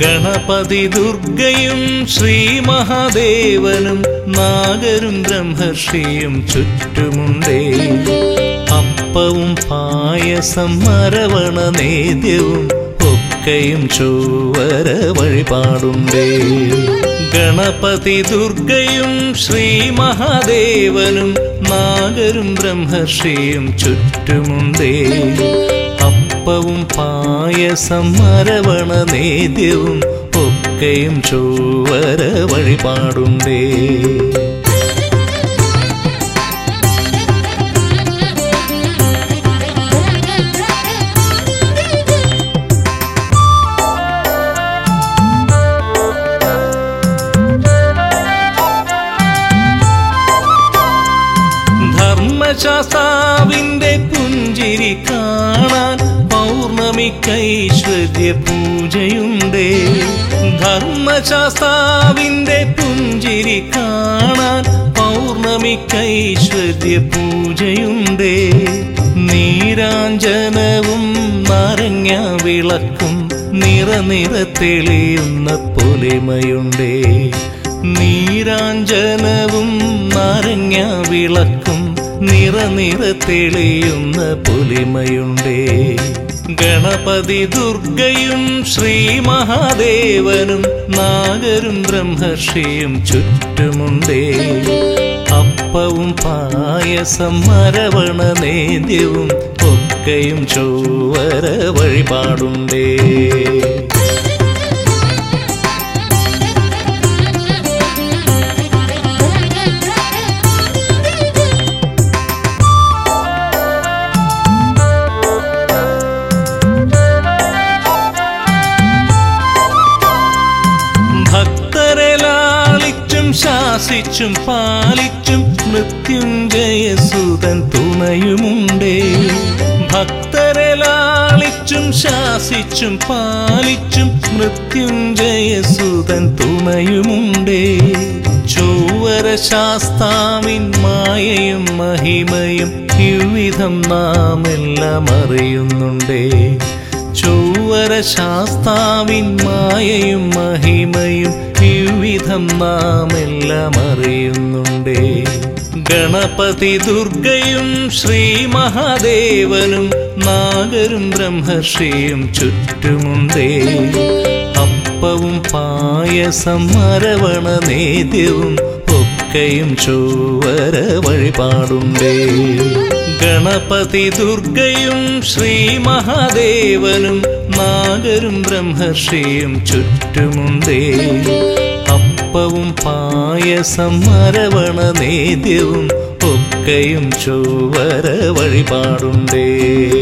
ഗണപതി ദുർഗയും ശ്രീ മഹാദേവനും നാഗരും ബ്രഹ്മർഷിയും ചുറ്റുമുണ്ടേ അപ്പവും പായസം മരവണ നേദ്യവും ഒക്കെയും ചൊവ്വര വഴിപാടുണ്ടേ ഗണപതി ദുർഗയും ശ്രീ മഹാദേവനും നാഗരും ബ്രഹ്മർഷിയും ചുറ്റുമുണ്ടേ അപ്പവും പായസം മരവണ നേദ്യവും ഒക്കെയും ചൊവ്വര വഴിപാടുണ്ടേ ധർമ്മശാസ്താവിന്റെ പുഞ്ചിരി കാണാൻ പൗർണമിക്കൈശ്വര്യ പൂജയുണ്ടേ ധർമ്മശാസ്താവിന്റെ പുഞ്ചിരി കാണാൻ പൗർണമിക്കൈശ്വര്യ പൂജയുണ്ടേ നീരാഞ്ജനവും നാരങ്ങ വിളക്കും നിറനിറ തെളിയുന്ന പൊലിമയുണ്ടേ നീരാഞ്ജനവും നാരങ്ങ വിളക്കും നിറനിറ തെളിയുന്ന പൊലിമയുണ്ടേ ഗണപതി ദുർഗയും ശ്രീ മഹാദേവനും നാഗരും ബ്രഹ്മർഷിയും ചുറ്റുമുണ്ടേ അപ്പവും പായസം മരവണ നേദ്യവും ഒക്കെയും ചൊവ്വര വഴിപാടുണ്ടേ ഭക്തരെ ലാളിച്ചും ശാസിച്ചും പാലിച്ചും മൃത്യുഞ്ജയസുതൻ തുണയുമുണ്ടേ ഭക്തരെ ലാളിച്ചും ശാസിച്ചും പാലിച്ചും മൃത്യുഞ്ജയസുതൻ തുണയുമുണ്ടേ ചൊവ്വര ശാസ്താവിൻ മായയും മഹിമയും ഇவ்விധം നാം എല്ലാം അറിയുന്നുണ്ടേ ചൊവ്വര ശാസ്താവിൻ മായയും മഹിമയും ഇவ்விധം നാം എല്ലാം അറിയുന്നുണ്ടേ ഗണപതി ദുർഗയും ശ്രീ മഹാദേവനും നാഗരും ബ്രഹ്മർഷിയും ചുറ്റുമുണ്ടേ അപ്പവും പായസം മരവണ നേദ്യവും ഒക്കെയും ചൊവ്വര വഴിപാടുണ്ടേ ഗണപതി ദുർഗയും ശ്രീ മഹാദേവനും നാഗരും ബ്രഹ്മർഷിയും ചുറ്റുമുണ്ടേ അപ്പവും പായസം മരവണ നേദ്യവും ഒക്കെയും ചൊവ്വര വഴിപാടുണ്ടേ